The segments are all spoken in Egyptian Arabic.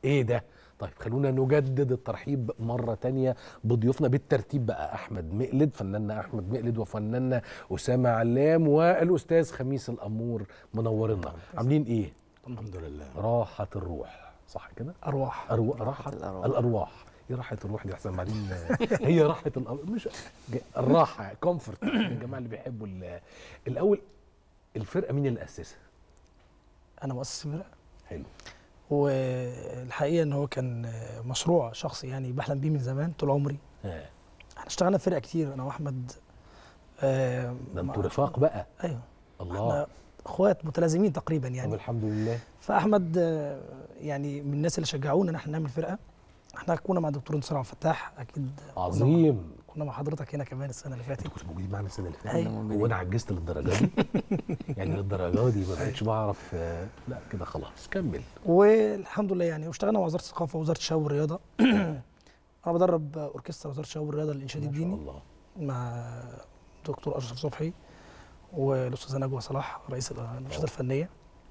ايه ده طيب خلونا نجدد الترحيب مرة تانية بضيوفنا بالترتيب بقى أحمد مقلد فناننا أحمد مقلد وفناننا أسامة علام والأستاذ خميس الأمور منورنا عاملين إيه؟ الحمد لله راحة الروح صح كده؟ ارواح أرو... راحة الأرواح. الأرواح إيه راحة الروح دي أحسن بعدين هي راحة الأرواح مش ج- الراحة كومفورت الجماعة اللي بيحبوا ال- الأول الفرقة مين اللي أسسها؟ انا مؤسس الفرقه حلو والحقيقه ان هو كان مشروع شخصي يعني بحلم بيه من زمان طول عمري آه. احنا اشتغلنا في فرقه كتير انا واحمد آه، ده مع- انتوا رفاق بقى ايوه الله احنا اخوات متلازمين تقريبا طب يعني الحمد لله فاحمد آه، يعني من الناس اللي شجعونا ان احنا نعمل فرقه احنا كنا مع الدكتور انتصار عبد الفتاح اكيد كنا مع- عظيم كنا مع حضرتك هنا كمان السنه اللي فاتت انتوا كنتوا موجودين معانا السنه اللي فاتت أيوة. موجودين. هو انا عجزت للدرجه دي يعني للدرجه دي ما بقتش بعرف آه، لا كده خلاص كمل والحمد لله يعني واشتغلنا مع وزاره الثقافه ووزاره الشباب والرياضه انا بدرب اوركسترا وزاره الشباب والرياضه للانشاد ما شاء الديني الله مع دكتور اشرف صبحي والاستاذه نجوى صلاح رئيس الانشطه الفنيه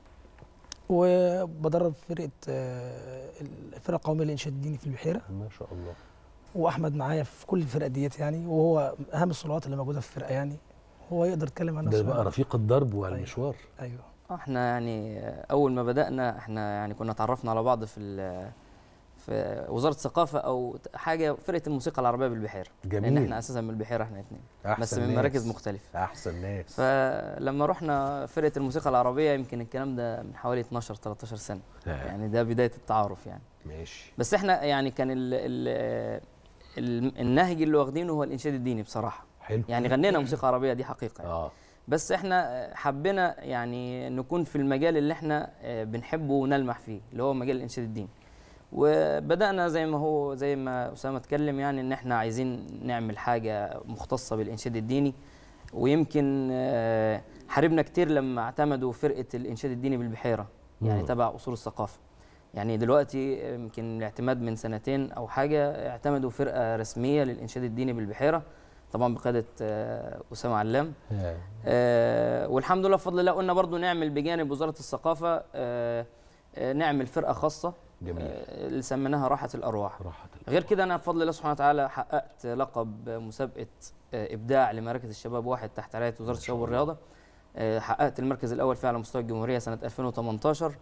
وبدرب فرقه آه، الفرقه القوميه للانشاد الديني في البحيره ما شاء الله واحمد معايا في كل الفرق ديت يعني وهو اهم الصلوات اللي موجوده في الفرقه يعني هو يقدر يتكلم عن ده نفسه بقى يعني. رفيق الدرب والمشوار ايوه احنا يعني اول ما بدانا احنا يعني كنا اتعرفنا على بعض في ال- في وزاره الثقافه او حاجه فرقه الموسيقى العربيه بالبحيره لان جميل احنا اساسا من البحيره احنا اثنين احسن بس من ناس. مراكز مختلفه احسن ناس فلما رحنا فرقه الموسيقى العربيه يمكن الكلام ده من حوالي 12 13 سنه آه، يعني ده بدايه التعارف يعني ماشي بس احنا يعني كان ال ال ال النهج اللي واخدينه هو الانشاد الديني بصراحه حلو يعني غنينا موسيقى عربيه دي حقيقه يعني. اه بس احنا حبينا يعني نكون في المجال اللي احنا آه، بنحبه ونلمح فيه اللي هو مجال الانشاد الديني وبدانا زي ما هو زي ما اسامه اتكلم يعني ان احنا عايزين نعمل حاجه مختصه بالانشاد الديني ويمكن آه، حاربنا كتير لما اعتمدوا فرقه الانشاد الديني بالبحيره يعني مم. تبع اصول الثقافه يعني دلوقتي يمكن الاعتماد من سنتين او حاجه اعتمدوا فرقه رسميه للانشاد الديني بالبحيره طبعا بقياده آه، اسامه علام آه. آه، والحمد لله بفضل الله قلنا برضو نعمل بجانب وزارة الثقافة آه، آه، نعمل فرقة خاصة جميل آه، اللي سميناها راحة الأرواح راحت غير كده أنا بفضل الله سبحانه وتعالى حققت لقب مسابقة آه، إبداع لمراكز الشباب واحد تحت رعاية وزارة الشباب والرياضة آه، حققت المركز الأول فيه على مستوى الجمهورية سنة 2018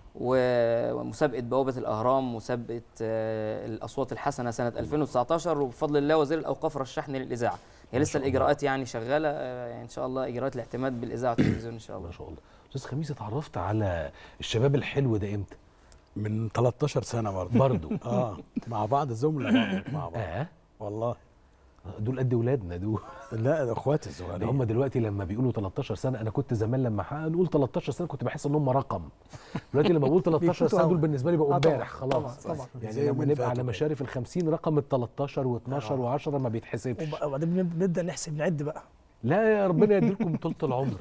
و- ومسابقة بوابة الأهرام مسابقة آه، الأصوات الحسنة سنة 2019 وبفضل الله وزير الأوقاف رشحني للإذاعة هي ما لسه شاء الله. الإجراءات يعني شغالة آه، يعني إن شاء الله إجراءات الاعتماد بالإذاعة والتلفزيون إن شاء الله ما شاء الله استاذ خميس اتعرفت على الشباب الحلو ده امتى من 13 سنه برضه برضو اه مع بعض زملاء برضه مع بعض اه والله دول قد ولادنا دول لا ده اخواتي ده الصغيرين هم دلوقتي لما بيقولوا 13 سنه انا كنت زمان لما ح- نقول 13 سنه كنت بحس ان هم رقم دلوقتي لما بقول 13 سنه دول بالنسبه لي بقوا آه طبعاً، امبارح خلاص طبعاً، طبعاً. يعني زي لما يومين نبقى فاتوا على كده. مشارف ال 50 رقم ال 13 و12 آه. و10 ما بيتحسبش وب- وبعدين بنبدا نحسب نعد بقى لا يا ربنا يديلكم طولة العمر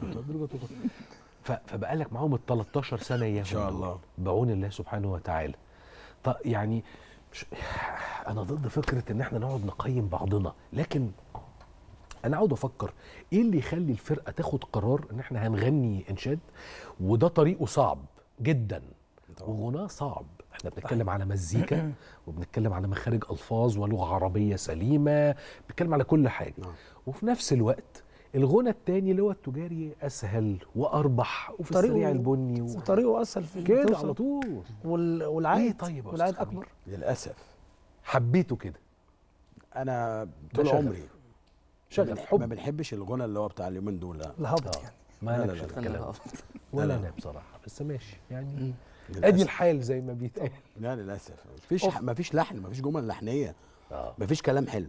ف- فبقى لك معاهم ال 13 سنه اياهم ان شاء دول. الله بعون الله سبحانه وتعالى طب يعني مش انا ضد فكره ان احنا نقعد نقيم بعضنا لكن انا عاوز افكر ايه اللي يخلي الفرقه تاخد قرار ان احنا هنغني انشاد وده طريقه صعب جدا طبعاً. وغناه صعب احنا بنتكلم على مزيكا وبنتكلم على مخارج الفاظ ولغه عربيه سليمه بنتكلم على كل حاجه نعم. وفي نفس الوقت الغنى التاني اللي هو التجاري اسهل واربح وفي طريقه- السريع البني و... وطريقه اسهل في كده توصل. على طول وال- والعائد إيه طيب يا والعائد أستاذ اكبر للاسف حبيته كده انا طول شغف. عمري شغف ما حب بنحبش الغنى اللي هو بتاع اليومين دول لا الهابط آه. يعني ما لا، لكش لا، في لا. الكلام الله ولا لا، لا. انا بصراحه بس ماشي يعني مم. ادي للأسف. الحال زي ما بيتقال لا للاسف مفيش أوف. مفيش لحن مفيش جمل لحنيه اه مفيش كلام حلو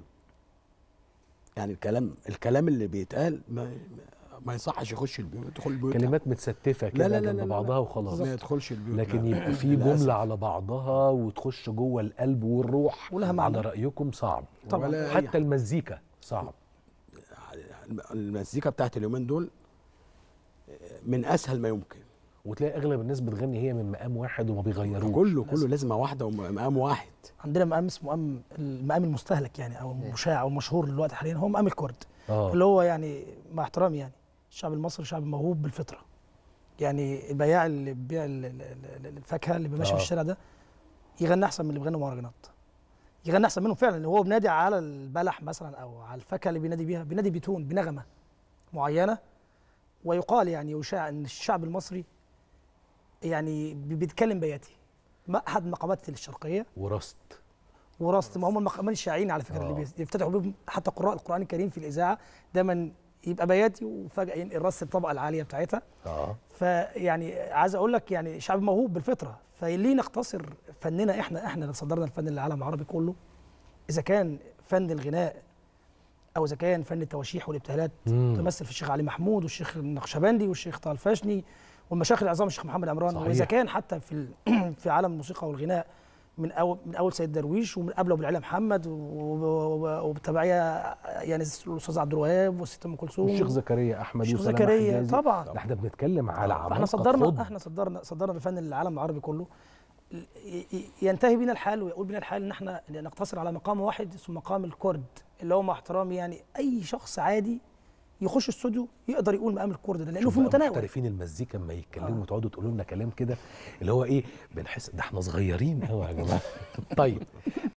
يعني الكلام الكلام اللي بيتقال ما ما يصحش يخش البيوت يدخل البيوت كلمات متستفه لا، كده لا، لا، جنب لا، لا. بعضها وخلاص ما يدخلش البيوت لكن لا. يبقى في للأسف. جمله على بعضها وتخش جوه القلب والروح ولها معنى. على رايكم صعب طبعاً. ولا أي حتى المزيكا صعب المزيكا بتاعت اليومين دول من اسهل ما يمكن وتلاقي اغلب الناس بتغني هي من مقام واحد وما بيغيروش كله كله لازمه واحده ومقام واحد عندنا مقام اسمه مقام المقام المستهلك يعني او المشاع او المشهور دلوقتي حاليا هو مقام الكرد اه اللي هو يعني مع احترامي يعني الشعب المصري شعب موهوب بالفطره يعني البياع اللي بيبيع ال- ال- ال- الفاكهه اللي ماشي آه. في الشارع ده يغني احسن من اللي بيغني مهرجانات يغني احسن منهم فعلا اللي هو بينادي على البلح مثلا او على الفاكهه اللي بينادي بيها بينادي بتون بنغمه معينه ويقال يعني يشاع ان الشعب المصري يعني بي- بيتكلم بياتي ما احد مقامات الشرقيه ورست وراست ما هم المقامين الشائعين على فكره اللي آه. بيس- بيفتتحوا بيهم حتى قراء القران الكريم في الاذاعه دايما يبقى بياتي وفجاه ينقل راس الطبقه العاليه بتاعتها اه فيعني عايز اقول لك يعني شعب موهوب بالفطره فليه نقتصر فننا احنا احنا اللي صدرنا الفن للعالم العربي كله اذا كان فن الغناء او اذا كان فن التواشيح والابتهالات مم. تمثل في الشيخ علي محمود والشيخ النقشبندي والشيخ طه الفاشني والمشايخ العظام الشيخ محمد عمران صحيح. واذا كان حتى في ال- في عالم الموسيقى والغناء من اول من اول سيد درويش ومن قبله بالعلا محمد و- و- وبالتبعيه يعني الاستاذ عبد الوهاب والست ام كلثوم والشيخ زكريا احمد الشيخ وسلام زكريا حجازي. طبعا ده احنا بنتكلم على عمالقه احنا صدرنا خض. احنا صدرنا صدرنا الفن للعالم العربي كله ي- ي- ينتهي بينا الحال ويقول بينا الحال ان احنا نقتصر على مقام واحد اسمه مقام الكرد اللي هو مع احترامي يعني اي شخص عادي يخش استوديو يقدر يقول مقام الكرد ده لانه شوف في بقى متناول محترفين المزيكا اما يتكلموا آه. وتقعدوا تقولوا لنا كلام كده اللي هو ايه بنحس ده احنا صغيرين قوي يا جماعه طيب